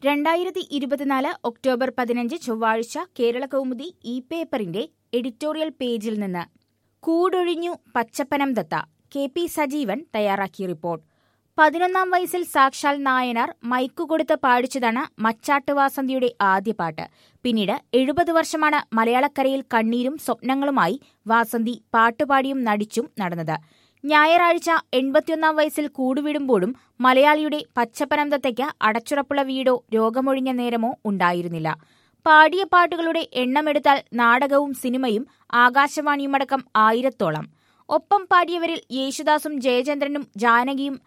രണ്ടായിരത്തി ഇരുപത്തിനാല് ഒക്ടോബർ പതിനഞ്ച് ചൊവ്വാഴ്ച കേരള കൗമുദി ഇ പേപ്പറിന്റെ എഡിറ്റോറിയൽ പേജിൽ നിന്ന് കൂടൊഴിഞ്ഞു പച്ചപ്പനം ദത്ത കെ പി സജീവൻ തയ്യാറാക്കിയ റിപ്പോർട്ട് പതിനൊന്നാം വയസ്സിൽ സാക്ഷാൽ നായനാർ മൈക്കു കൊടുത്ത് പാടിച്ചതാണ് മച്ചാട്ട് വാസന്തിയുടെ ആദ്യ പാട്ട് പിന്നീട് എഴുപത് വർഷമാണ് മലയാളക്കരയിൽ കണ്ണീരും സ്വപ്നങ്ങളുമായി വാസന്തി പാട്ടുപാടിയും നടിച്ചും നടന്നത് ഞായറാഴ്ച എൺപത്തിയൊന്നാം വയസ്സിൽ കൂടുവിടുമ്പോഴും മലയാളിയുടെ പച്ചപ്പനന്തത്തയ്ക്ക് അടച്ചുറപ്പുള്ള വീടോ രോഗമൊഴിഞ്ഞ നേരമോ ഉണ്ടായിരുന്നില്ല പാടിയ പാട്ടുകളുടെ എണ്ണമെടുത്താൽ നാടകവും സിനിമയും ആകാശവാണിയുമടക്കം ആയിരത്തോളം ഒപ്പം പാടിയവരിൽ യേശുദാസും ജയചന്ദ്രനും ജാനകിയും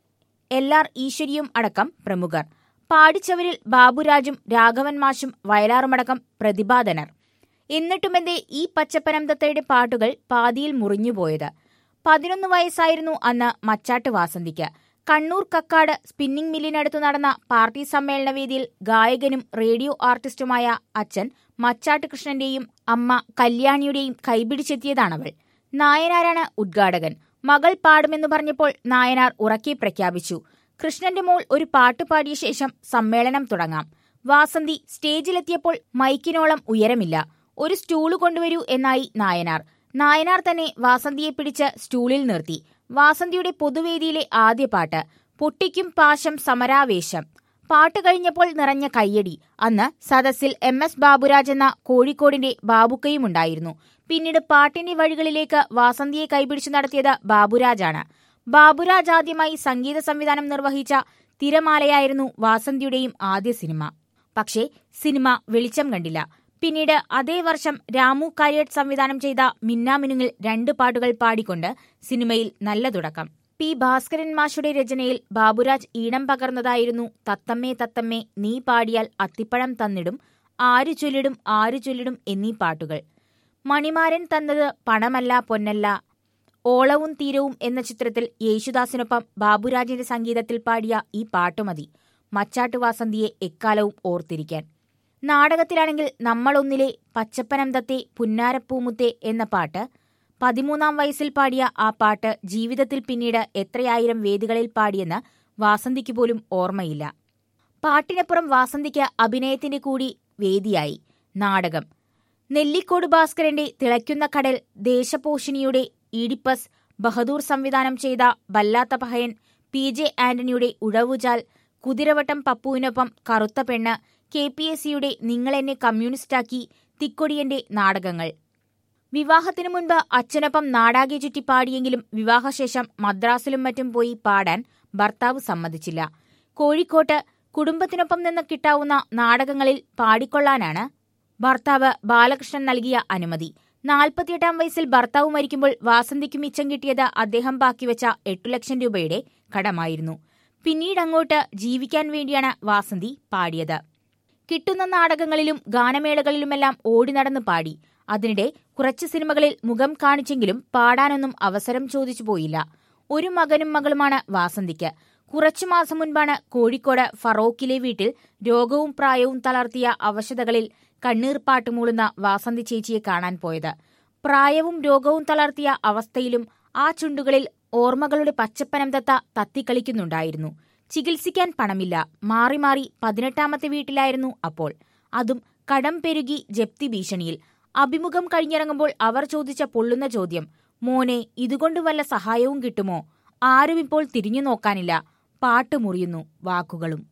എൽ ആർ ഈശ്വരിയും അടക്കം പ്രമുഖർ പാടിച്ചവരിൽ ബാബുരാജും രാഘവൻ മാഷും വയലാറുമടക്കം പ്രതിഭാധനർ എന്നിട്ടുമെന്തേ ഈ പച്ചപ്പനന്തത്തയുടെ പാട്ടുകൾ പാതിയിൽ മുറിഞ്ഞുപോയത് പതിനൊന്ന് വയസ്സായിരുന്നു അന്ന് മച്ചാട്ട് വാസന്തിക്ക് കണ്ണൂർ കക്കാട് സ്പിന്നിംഗ് മില്ലിനടുത്ത് നടന്ന പാർട്ടി സമ്മേളന വേദിയിൽ ഗായകനും റേഡിയോ ആർട്ടിസ്റ്റുമായ അച്ഛൻ മച്ചാട്ട് കൃഷ്ണന്റെയും അമ്മ കല്യാണിയുടെയും കൈപിടിച്ചെത്തിയതാണവൾ നായനാരാണ് ഉദ്ഘാടകൻ മകൾ പാടുമെന്ന് പറഞ്ഞപ്പോൾ നായനാർ ഉറക്കെ പ്രഖ്യാപിച്ചു കൃഷ്ണന്റെ മോൾ ഒരു പാട്ട് പാടിയ ശേഷം സമ്മേളനം തുടങ്ങാം വാസന്തി സ്റ്റേജിലെത്തിയപ്പോൾ മൈക്കിനോളം ഉയരമില്ല ഒരു സ്റ്റൂള് കൊണ്ടുവരൂ എന്നായി നായനാർ നായനാർ തന്നെ വാസന്തിയെ പിടിച്ച് സ്റ്റൂളിൽ നിർത്തി വാസന്തിയുടെ പൊതുവേദിയിലെ ആദ്യ പാട്ട് പൊട്ടിക്കും പാശം സമരാവേശം പാട്ട് കഴിഞ്ഞപ്പോൾ നിറഞ്ഞ കയ്യടി അന്ന് സദസ്സിൽ എം എസ് ബാബുരാജ് എന്ന കോഴിക്കോടിന്റെ ബാബുക്കയുമുണ്ടായിരുന്നു പിന്നീട് പാട്ടിന്റെ വഴികളിലേക്ക് വാസന്തിയെ കൈപിടിച്ചു നടത്തിയത് ബാബുരാജാണ് ബാബുരാജ് ആദ്യമായി സംഗീത സംവിധാനം നിർവഹിച്ച തിരമാലയായിരുന്നു വാസന്തിയുടെയും ആദ്യ സിനിമ പക്ഷേ സിനിമ വെളിച്ചം കണ്ടില്ല പിന്നീട് അതേ വർഷം രാമു കാര്യട്ട് സംവിധാനം ചെയ്ത മിന്നാമിനുങ്ങിൽ രണ്ട് പാട്ടുകൾ പാടിക്കൊണ്ട് സിനിമയിൽ നല്ല തുടക്കം പി ഭാസ്കരൻ മാഷുടെ രചനയിൽ ബാബുരാജ് ഈണം പകർന്നതായിരുന്നു തത്തമ്മേ തത്തമ്മേ നീ പാടിയാൽ അത്തിപ്പഴം തന്നിടും ആരു ചൊല്ലിടും ആരു ചൊല്ലിടും എന്നീ പാട്ടുകൾ മണിമാരൻ തന്നത് പണമല്ല പൊന്നല്ല ഓളവും തീരവും എന്ന ചിത്രത്തിൽ യേശുദാസിനൊപ്പം ബാബുരാജിന്റെ സംഗീതത്തിൽ പാടിയ ഈ പാട്ടുമതി മച്ചാട്ട് വാസന്തിയെ എക്കാലവും ഓർത്തിരിക്കാൻ നാടകത്തിലാണെങ്കിൽ നമ്മളൊന്നിലെ പച്ചപ്പനന്തത്തെ പുന്നാരപ്പൂമുത്തെ എന്ന പാട്ട് പതിമൂന്നാം വയസ്സിൽ പാടിയ ആ പാട്ട് ജീവിതത്തിൽ പിന്നീട് എത്രയായിരം വേദികളിൽ പാടിയെന്ന് വാസന്തിക്ക് പോലും ഓർമ്മയില്ല പാട്ടിനപ്പുറം വാസന്തിക്ക് അഭിനയത്തിന്റെ കൂടി വേദിയായി നാടകം നെല്ലിക്കോട് ഭാസ്കരന്റെ തിളയ്ക്കുന്ന കടൽ ദേശപോഷിണിയുടെ ഈഡിപ്പസ് ബഹദൂർ സംവിധാനം ചെയ്ത ബല്ലാത്ത പഹയൻ പി ജെ ആന്റണിയുടെ ഉഴവുചാൽ കുതിരവട്ടം പപ്പുവിനൊപ്പം കറുത്ത പെണ്ണ് കെ പി എസ് സിയുടെ നിങ്ങളെന്നെ കമ്മ്യൂണിസ്റ്റാക്കി തിക്കൊടിയന്റെ നാടകങ്ങൾ വിവാഹത്തിനു മുൻപ് അച്ഛനൊപ്പം നാടാകെ ചുറ്റി പാടിയെങ്കിലും വിവാഹശേഷം മദ്രാസിലും മറ്റും പോയി പാടാൻ ഭർത്താവ് സമ്മതിച്ചില്ല കോഴിക്കോട്ട് കുടുംബത്തിനൊപ്പം നിന്ന് കിട്ടാവുന്ന നാടകങ്ങളിൽ പാടിക്കൊള്ളാനാണ് ഭർത്താവ് ബാലകൃഷ്ണൻ നൽകിയ അനുമതി നാൽപ്പത്തിയെട്ടാം വയസ്സിൽ ഭർത്താവ് മരിക്കുമ്പോൾ വാസന്തിക്ക് മിച്ചം കിട്ടിയത് അദ്ദേഹം ബാക്കിവെച്ച എട്ടു ലക്ഷം രൂപയുടെ കടമായിരുന്നു പിന്നീടങ്ങോട്ട് ജീവിക്കാൻ വേണ്ടിയാണ് വാസന്തി പാടിയത് കിട്ടുന്ന നാടകങ്ങളിലും ഗാനമേളകളിലുമെല്ലാം ഓടി നടന്ന് പാടി അതിനിടെ കുറച്ച് സിനിമകളിൽ മുഖം കാണിച്ചെങ്കിലും പാടാനൊന്നും അവസരം ചോദിച്ചു പോയില്ല ഒരു മകനും മകളുമാണ് വാസന്തിക്ക് കുറച്ചു മാസം മുൻപാണ് കോഴിക്കോട് ഫറോക്കിലെ വീട്ടിൽ രോഗവും പ്രായവും തളർത്തിയ അവശതകളിൽ കണ്ണീർപ്പാട്ട് മൂളുന്ന വാസന്തി ചേച്ചിയെ കാണാൻ പോയത് പ്രായവും രോഗവും തളർത്തിയ അവസ്ഥയിലും ആ ചുണ്ടുകളിൽ ഓർമ്മകളുടെ പച്ചപ്പനം തത്ത തത്തിക്കളിക്കുന്നുണ്ടായിരുന്നു ചികിത്സിക്കാൻ പണമില്ല മാറി മാറി പതിനെട്ടാമത്തെ വീട്ടിലായിരുന്നു അപ്പോൾ അതും കടം പെരുകി ജപ്തി ഭീഷണിയിൽ അഭിമുഖം കഴിഞ്ഞിറങ്ങുമ്പോൾ അവർ ചോദിച്ച പൊള്ളുന്ന ചോദ്യം മോനെ ഇതുകൊണ്ട് വല്ല സഹായവും കിട്ടുമോ ആരും ഇപ്പോൾ തിരിഞ്ഞു നോക്കാനില്ല പാട്ട് മുറിയുന്നു വാക്കുകളും